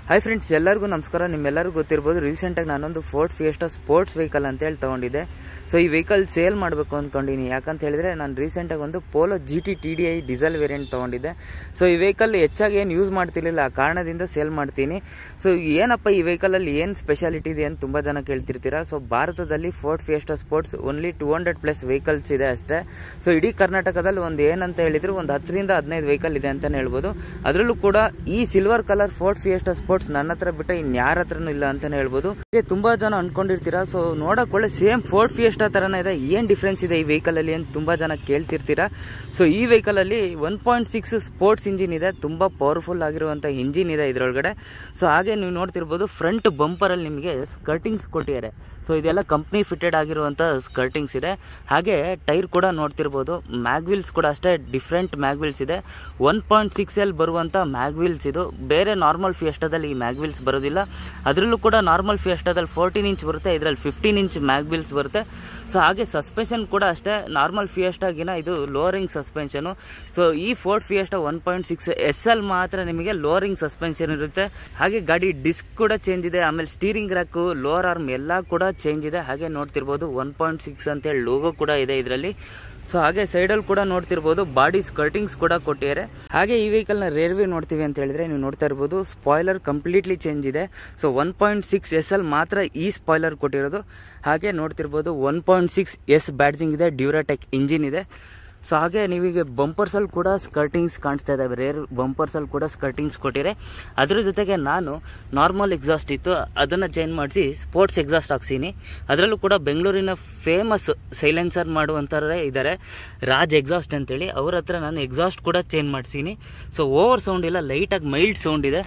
hi friends ಎಲ್ಲರಿಗೂ ನಮಸ್ಕಾರ ನಿಮ್ಮೆಲ್ಲರಿಗೂ ಗೊತ್ತಿರ್ಬೋದು ರೀಸೆಂಟಾಗಿ ನಾನೊಂದು ಫೋರ್ಟ್ ಫಿಯೆಸ್ಟಾ ಸ್ಪೋರ್ಟ್ಸ್ ವೆಹಿಕಲ್ ಅಂತ ಹೇಳಿ ತೊಗೊಂಡಿದ್ದೆ ಸೊ ಈ ವೆಹಿಕಲ್ ಸೇಲ್ ಮಾಡಬೇಕು ಅಂದ್ಕೊಂಡಿನಿ ಯಾಕಂತ ಹೇಳಿದ್ರೆ ನಾನು ರೀಸೆಂಟಾಗಿ ಒಂದು Polo G T T D I diesel variant ತೊಗೊಂಡಿದ್ದೆ ಸೊ ಈ ವೆಹಿಕಲ್ ಹೆಚ್ಚಾಗಿ ಏನು ಯೂಸ್ ಮಾಡ್ತಿರ್ಲಿಲ್ಲ ಆ ಕಾರಣದಿಂದ ಸೇಲ್ ಮಾಡ್ತೀನಿ ಸೊ ಏನಪ್ಪ ಈ ವೆಹಿಕಲಲ್ಲಿ ಏನು ಸ್ಪೆಷಾಲಿಟಿ ಇದೆ ಅಂತ ತುಂಬ ಜನ ಕೇಳ್ತಿರ್ತೀರಾ ಸೊ ಭಾರತದಲ್ಲಿ Ford Fiesta sports only two hundred plus vehicles ಇದೆ ಅಷ್ಟೇ ಸೊ ಇಡೀ ಕರ್ನಾಟಕದಲ್ಲಿ ಒಂದು ಏನಂತ ಹೇಳಿದ್ರು ಒಂದು ಹತ್ತರಿಂದ ಹದಿನೈದು ವೆಹಿಕಲ್ ಇದೆ ಅಂತಲೇ ಹೇಳ್ಬೋದು ಅದರಲ್ಲೂ ಕೂಡ ಈ silver colour Ford Fiesta sports ನನ್ನ ಹತ್ರ ಬಿಟ್ಟರೆ ಇನ್ಯಾರ ಹತ್ರನೂ ಇಲ್ಲ ಅಂತಾನೆ ಹೇಳ್ಬೋದು ಹಾಗೆ ತುಂಬಾ ಜನ ಅನ್ಕೊಂಡಿರ್ತೀರಾ ಸೊ ನೋಡಕ್ ಒಳ್ಳೆ ಸೇಮ್ ಫೋರ್ಟ್ ಫಿಯೆಸ್ಟಾ ತರನೇ ಇದೆ ಏನ್ ಡಿಫ್ರೆನ್ಸ್ ಇದೆ ಈ ವೆಹಿಕಲ್ ಅಲ್ಲಿ ಅಂತ ತುಂಬಾ ಜನ ಕೇಳ್ತಿರ್ತೀರಾ ಸೊ ಈ ವೆಹಿಕಲ್ ಅಲ್ಲಿ one point six sports engine ಇದೆ ತುಂಬಾ ಪವರ್ಫುಲ್ ಆಗಿರುವಂತ ಇಂಜಿನ್ ಇದೆ ಇದರೊಳಗಡೆ ಸೊ ಹಾಗೆ ನೀವು ನೋಡ್ತಿರ್ಬೋದು ಫ್ರಂಟ್ ಬಂಪರ್ ಅಲ್ಲಿ ನಿಮಗೆ ಸ್ಕರ್ಟಿಂಗ್ಸ್ ಕೊಟ್ಟಿದ್ದಾರೆ ಸೊ ಇದೆಲ್ಲ ಕಂಪ್ನಿ ಫಿಟೆಡ್ ಆಗಿರುವಂಥ ಸ್ಕರ್ಟಿಂಗ್ಸ್ ಇದೆ ಹಾಗೆ ಟೈರ್ ಕೂಡ ನೋಡ್ತಿರ್ಬೋದು ಮ್ಯಾಗ್ವಿಲ್ಸ್ ಕೂಡ ಅಷ್ಟೇ ಡಿಫ್ರೆಂಟ್ ಮ್ಯಾಗ್ವಿಲ್ಸ್ ಇದೆ ಒನ್ ಪಾಯಿಂಟ್ ಸಿಕ್ಸ್ ಎಲ್ ಬರುವಂಥ ಮ್ಯಾಗ್ವಿಲ್ಸ್ ಇದು ಬೇರೆ ನಾರ್ಮಲ್ ಫಿಯೆಸ್ಟಾದಲ್ಲಿ ಈ ಮ್ಯಾಗ್ವಿಲ್ಸ್ ಬರೋದಿಲ್ಲ ಅದರಲ್ಲೂ ಕೂಡ ನಾರ್ಮಲ್ ಫಿಯೆಸ್ಟಾದಲ್ಲಿ ಫೋರ್ಟೀನ್ ಇಂಚ್ ಬರುತ್ತೆ ಇದರಲ್ಲಿ ಫಿಫ್ಟೀನ್ ಇಂಚ್ ಮ್ಯಾಗ್ವಿಲ್ಸ್ ಬರುತ್ತೆ ಸೊ ಹಾಗೆ ಸಸ್ಪೆನ್ಷನ್ ಕೂಡ ಅಷ್ಟೇ ನಾರ್ಮಲ್ ಫಿಯೆಸ್ಟಾಗಿನ ಇದು ಲೋರಿಂಗ್ ಸಸ್ಪೆನ್ಷನು ಸೊ ಈ Ford Fiesta one point six S L ಮಾತ್ರ ನಿಮಗೆ ಲೋರಿಂಗ್ ಸಸ್ಪೆನ್ಷನ್ ಇರುತ್ತೆ ಹಾಗೆ ಗಾಡಿ ಡಿಸ್ಕ್ ಕೂಡ ಚೇಂಜ್ ಇದೆ ಆಮೇಲೆ ಸ್ಟೀರಿಂಗ್ ರ್ಯಾಕು ಲೋವರ್ ಆರ್ಮ್ ಎಲ್ಲ ಕೂಡ ಚೇಂಜ್ ಇದೆ ಹಾಗೆ ನೋಡ್ತಿರ್ಬೋದು ಒನ್ ಪಾಯಿಂಟ್ ಸಿಕ್ಸ್ ಅಂತೇಳಿ ಲೋಗೋ ಕೂಡ ಇದೆ ಇದರಲ್ಲಿ ಸೊ ಹಾಗೆ ಸೈಡಲ್ಲಿ ಕೂಡ ನೋಡ್ತಿರ್ಬೋದು ಬಾಡಿ ಸ್ಕರ್ಟಿಂಗ್ಸ್ ಕೂಡ ಕೊಟ್ಟಿದ್ದಾರೆ ಹಾಗೆ ಈ ವೆಹಿಕಲ್ನ ರೇರ್ ವ್ಯೂ ನೋಡ್ತೀವಿ ಅಂತ ಹೇಳಿದ್ರೆ ನೀವು ನೋಡ್ತಾ ಇರ್ಬೋದು ಸ್ಪಾಯ್ಲರ್ ಕಂಪ್ಲೀಟ್ಲಿ ಚೇಂಜ್ ಇದೆ so one point six S ಅಲ್ಲಿ ಮಾತ್ರ ಈ ಸ್ಪಾಯ್ಲರ್ ಕೊಟ್ಟಿರೋದು ಹಾಗೆ ನೋಡ್ತಿರ್ಬೋದು one point six S badging ಇದೆ ಡ್ಯೂರಾಟೆಕ್ ಇಂಜಿನ್ ಇದೆ ಸೊ ಹಾಗೆ ನೀವೀಗ ಬಂಪರ್ಸಲ್ಲಿ ಕೂಡ ಸ್ಕರ್ಟಿಂಗ್ಸ್ ಕಾಣಿಸ್ತಾ ಇದ್ದಾವೆ ರೇರ್ ಬಂಪರ್ಸಲ್ಲಿ ಕೂಡ ಸ್ಕರ್ಟಿಂಗ್ಸ್ ಕೊಟ್ಟಿರೆ ಅದ್ರ ಜೊತೆಗೆ ನಾನು ನಾರ್ಮಲ್ ಎಕ್ಸಾಸ್ಟ್ ಇತ್ತು ಅದನ್ನು ಚೇಂಜ್ ಮಾಡಿಸಿ ಸ್ಪೋರ್ಟ್ಸ್ ಎಕ್ಸಾಸ್ಟ್ ಹಾಕ್ಸೀನಿ ಅದರಲ್ಲೂ ಕೂಡ ಬೆಂಗಳೂರಿನ ಫೇಮಸ್ ಸೈಲೆನ್ಸರ್ ಮಾಡುವಂಥವ್ರೆ ಇದ್ದಾರೆ ರಾಜ್ ಎಕ್ಸಾಸ್ಟ್ ಅಂತೇಳಿ ಅವ್ರ ಹತ್ರ ನಾನು ಎಕ್ಸಾಸ್ಟ್ ಕೂಡ ಚೇಂಜ್ ಮಾಡಿಸೀನಿ ಸೊ ಓವರ್ ಸೌಂಡ್ ಇಲ್ಲ ಲೈಟಾಗಿ ಮೈಲ್ಡ್ ಸೌಂಡ್ ಇದೆ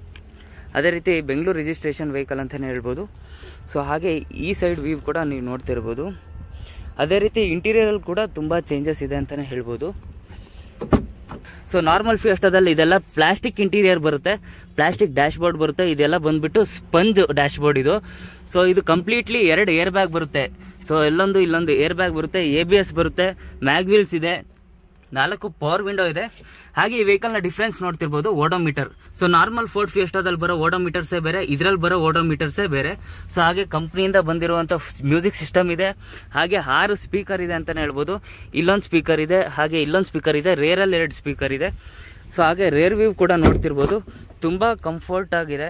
ಅದೇ ರೀತಿ ಬೆಂಗಳೂರು ರಿಜಿಸ್ಟ್ರೇಷನ್ ವೆಹಿಕಲ್ ಅಂತಲೇ ಹೇಳ್ಬೋದು ಸೊ ಹಾಗೆ ಈ ಸೈಡ್ ವ್ಯೂ ಕೂಡ ನೀವು ನೋಡ್ತಿರ್ಬೋದು ಅದೇ ರೀತಿ ಇಂಟೀರಿಯರಲ್ಲಿ ಕೂಡ ತುಂಬ ಚೇಂಜಸ್ ಇದೆ ಅಂತಲೇ ಹೇಳ್ಬೋದು ಸೊ ನಾರ್ಮಲ್ ಫಿಯಸ್ಟಾದಲ್ಲಿ ಇದೆಲ್ಲ ಪ್ಲಾಸ್ಟಿಕ್ ಇಂಟೀರಿಯರ್ ಬರುತ್ತೆ ಪ್ಲಾಸ್ಟಿಕ್ ಡ್ಯಾಶ್ ಬೋರ್ಡ್ ಬರುತ್ತೆ ಇದೆಲ್ಲ ಬಂದ್ಬಿಟ್ಟು ಸ್ಪಂಜ್ ಡ್ಯಾಶ್ ಬೋರ್ಡ್ ಇದು ಸೊ ಇದು ಕಂಪ್ಲೀಟ್ಲಿ ಎರಡು ಏರ್ ಬ್ಯಾಗ್ ಬರುತ್ತೆ ಸೊ ಎಲ್ಲೊಂದು ಇಲ್ಲೊಂದು ಏರ್ ಬ್ಯಾಗ್ ಬರುತ್ತೆ ಎ ಬಿ ಎಸ್ ಬರುತ್ತೆ ಮ್ಯಾಗ್ವೀಲ್ಸ್ ಇದೆ ನಾಲ್ಕು ಪವರ್ ವಿಂಡೋ ಇದೆ ಹಾಗೆ ಈ ವೆಹಿಕಲ್ನ ಡಿಫ್ರೆನ್ಸ್ ನೋಡ್ತಿರ್ಬೋದು ಓಡೋಮೀಟರ್ ಸೊ ನಾರ್ಮಲ್ ಫೋರ್ಟ್ ಫಿಯಸ್ಟಾದಲ್ಲಿ ಬರೋ ಓಡೋಮೀಟರ್ಸೇ ಬೇರೆ ಇದರಲ್ಲಿ ಬರೋ ಓಡೋಮೀಟರ್ಸೇ ಬೇರೆ ಸೊ ಹಾಗೆ ಕಂಪ್ನಿಯಿಂದ ಬಂದಿರುವಂಥ ಮ್ಯೂಸಿಕ್ ಸಿಸ್ಟಮ್ ಇದೆ ಹಾಗೆ ಆರು ಸ್ಪೀಕರ್ ಇದೆ ಅಂತಲೇ ಹೇಳ್ಬೋದು ಇಲ್ಲೊಂದು ಸ್ಪೀಕರ್ ಇದೆ ಹಾಗೆ ಇಲ್ಲೊಂದು ಸ್ಪೀಕರ್ ಇದೆ ರೇರಲ್ಲಿ ಎರಡು ಸ್ಪೀಕರ್ ಇದೆ ಸೊ ಹಾಗೆ ರೇರ್ ವ್ಯೂ ಕೂಡ ನೋಡ್ತಿರ್ಬೋದು ತುಂಬ ಕಂಫರ್ಟ್ ಆಗಿದೆ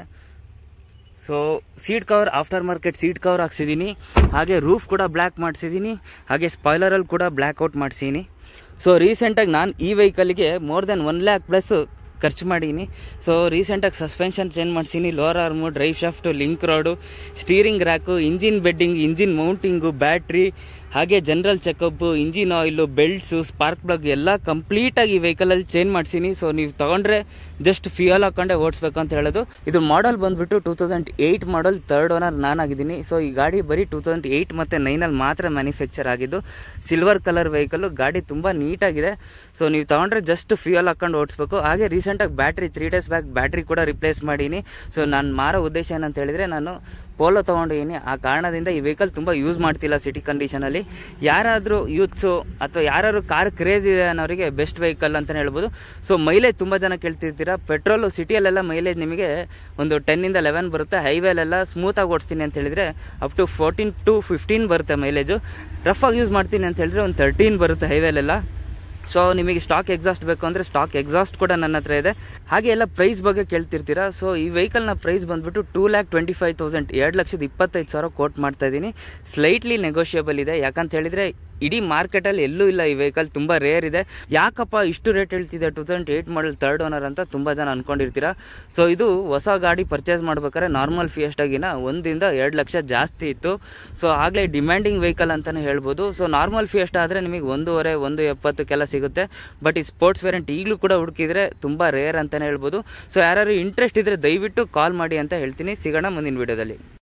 so seat cover aftermarket seat cover ಹಾಕ್ಸಿದ್ದೀನಿ ಹಾಗೆ ರೂಫ್ ಕೂಡ ಬ್ಲ್ಯಾಕ್ ಮಾಡಿಸಿದ್ದೀನಿ ಹಾಗೆ ಸ್ಪಾಯ್ಲರಲ್ಲಿ ಕೂಡ ಬ್ಲ್ಯಾಕ್ ಔಟ್ ಮಾಡಿಸಿದ್ದೀನಿ ಸೊ ರೀಸೆಂಟಾಗಿ ನಾನು ಈ ವೆಹಿಕಲ್ಗೆ more than one lakh plus ಖರ್ಚು ಮಾಡೀನಿ ಸೊ ರೀಸೆಂಟಾಗಿ ಸಸ್ಪೆನ್ಷನ್ ಚೇಂಜ್ ಮಾಡಿಸೀನಿ lower arm drive shaft link rod steering rack engine bedding engine mounting battery ಹಾಗೆ general checkup engine oil belts spark plug ಎಲ್ಲ ಕಂಪ್ಲೀಟಾಗಿ ಈ ವೆಹಿಕಲಲ್ಲಿ ಚೇಂಜ್ ಮಾಡಿಸೀನಿ ಸೊ ನೀವು ತೊಗೊಂಡ್ರೆ ಜಸ್ಟ್ ಫ್ಯೂಯಲ್ ಹಾಕೊಂಡೆ ಓಡಿಸ್ಬೇಕು ಅಂತ ಹೇಳೋದು ಇದು ಮಾಡಲ್ ಬಂದುಬಿಟ್ಟು two thousand eight model third owner ನಾನಾಗಿದ್ದೀನಿ ಸೊ ಈ ಗಾಡಿ ಬರೀ ಟೂ ತೌಸಂಡ್ ಏಯ್ಟ್ ಮತ್ತು ನೈನಲ್ಲಿ ಮಾತ್ರ ಮ್ಯಾನುಫ್ಯಾಕ್ಚರ್ ಆಗಿದ್ದು ಸಿಲ್ವರ್ ಕಲರ್ ವೆಹಿಕಲ್ಲು ಗಾಡಿ ತುಂಬ ನೀಟಾಗಿದೆ ಸೊ ನೀವು ತೊಗೊಂಡ್ರೆ ಜಸ್ಟ್ ಫ್ಯೂಯಲ್ ಹಾಕೊಂಡು ಓಡಿಸ್ಬೇಕು ಹಾಗೆ ರೀಸೆಂಟಾಗಿ battery three days back battery ಕೂಡ ರಿಪ್ಲೇಸ್ ಮಾಡೀನಿ ಸೊ ನಾನು ಮಾರೋ ಉದ್ದೇಶ ಏನಂತ ಹೇಳಿದರೆ ನಾನು ಪೋಲೋ ತೊಗೊಂಡಿದ್ದೀನಿ ಆ ಕಾರಣದಿಂದ ಈ ವೆಹಿಕಲ್ ತುಂಬ ಯೂಸ್ ಮಾಡ್ತಿಲ್ಲ ಸಿಟಿ ಕಂಡೀಷನಲ್ಲಿ ಯಾರಾದರೂ ಯೂತ್ಸು ಅಥವಾ ಯಾರು ಕಾರ್ ಕ್ರೇಜ್ ಇದೆ ಅನ್ನೋರಿಗೆ ಬೆಸ್ಟ್ ವೆಹಿಕಲ್ ಅಂತಲೇ ಹೇಳ್ಬೋದು ಸೊ ಮೈಲೇಜ್ ತುಂಬ ಜನ ಕೇಳ್ತಿರ್ತೀರಾ ಪೆಟ್ರೋಲು ಸಿಟಿಯಲ್ಲೆಲ್ಲ ಮೈಲೇಜ್ ನಿಮಗೆ ಒಂದು ಟೆನ್ನಿಂದ ಲೆವೆನ್ ಬರುತ್ತೆ ಹೈವೇಲೆಲ್ಲ ಸ್ಮೂತಾಗಿ ಓಡಿಸ್ತೀನಿ ಅಂತ ಹೇಳಿದರೆ up to fourteen to fifteen ಬರುತ್ತೆ ಮೈಲೇಜು ರಫಾಗಿ ಯೂಸ್ ಮಾಡ್ತೀನಿ ಅಂತ ಹೇಳಿದ್ರೆ ಒಂದು ತರ್ಟೀನ್ ಬರುತ್ತೆ ಹೈವೇಲೆಲ್ಲ ಸೊ ನಿಮಗೆ ಸ್ಟಾಕ್ ಎಕ್ಸಾಸ್ಟ್ ಬೇಕು ಅಂದರೆ ಸ್ಟಾಕ್ ಎಕ್ಸಾಸ್ಟ್ ಕೂಡ ನನ್ನ ಹತ್ರ ಇದೆ ಹಾಗೆ ಎಲ್ಲ ಪ್ರೈಸ್ ಬಗ್ಗೆ ಕೇಳ್ತಿರ್ತೀರಾ ಸೊ ಈ ವೆಹಿಕಲ್ನ ಪ್ರೈಸ್ ಬಂದ್ಬಿಟ್ಟು two lakh twenty five thousand ಎರಡು ಲಕ್ಷದ ಇಪ್ಪತ್ತೈದು ಸಾವಿರ ಕೋಟ್ ಮಾಡ್ತಾ ಇದ್ದೀನಿ ಸ್ಲೈಟ್ಲಿ ನೆಗೋಷಿಯಬಲ್ ಇದೆ ಯಾಕಂತ ಹೇಳಿದರೆ ಇಡೀ ಮಾರ್ಕೆಟಲ್ಲಿ ಎಲ್ಲೂ ಇಲ್ಲ ಈ ವೆಹಿಕಲ್ ತುಂಬ ರೇರ್ ಇದೆ ಯಾಕಪ್ಪ ಇಷ್ಟು ರೇಟ್ ಹೇಳ್ತಿದೆ two thousand eight model third owner ಅಂತ ತುಂಬ ಜನ ಅನ್ಕೊಂಡಿರ್ತೀರಾ ಸೊ ಇದು ಹೊಸ ಗಾಡಿ ಪರ್ಚೇಸ್ ಮಾಡ್ಬೇಕಾದ್ರೆ ನಾರ್ಮಲ್ ಫಿಯಸ್ಟಾಗಿನ ಒಂದಿಂದ ಎರಡು ಲಕ್ಷ ಜಾಸ್ತಿ ಇತ್ತು ಸೊ ಆಗಲೇ ಡಿಮ್ಯಾಂಡಿಂಗ್ ವೆಹಿಕಲ್ ಅಂತಲೇ ಹೇಳ್ಬೋದು ಸೊ ನಾರ್ಮಲ್ ಫಿಯಸ್ಟ್ ಆದರೆ ನಿಮಗೆ ಒಂದೂವರೆ ಒಂದು ಎಪ್ಪತ್ತಕ್ಕೆಲ್ಲ ಸಿಗುತ್ತೆ ಬಟ್ ಈ ಸ್ಪೋರ್ಟ್ಸ್ ವೇರಿಯಂಟ್ ಈಗಲೂ ಕೂಡ ಹುಡುಕಿದ್ರೆ ತುಂಬ ರೇರ್ ಅಂತಲೇ ಹೇಳ್ಬೋದು ಸೊ ಯಾರು ಇಂಟ್ರೆಸ್ಟ್ ಇದ್ದರೆ ದಯವಿಟ್ಟು ಕಾಲ್ ಮಾಡಿ ಅಂತ ಹೇಳ್ತೀನಿ ಸಿಗೋಣ ಮುಂದಿನ ವೀಡಿಯೋದಲ್ಲಿ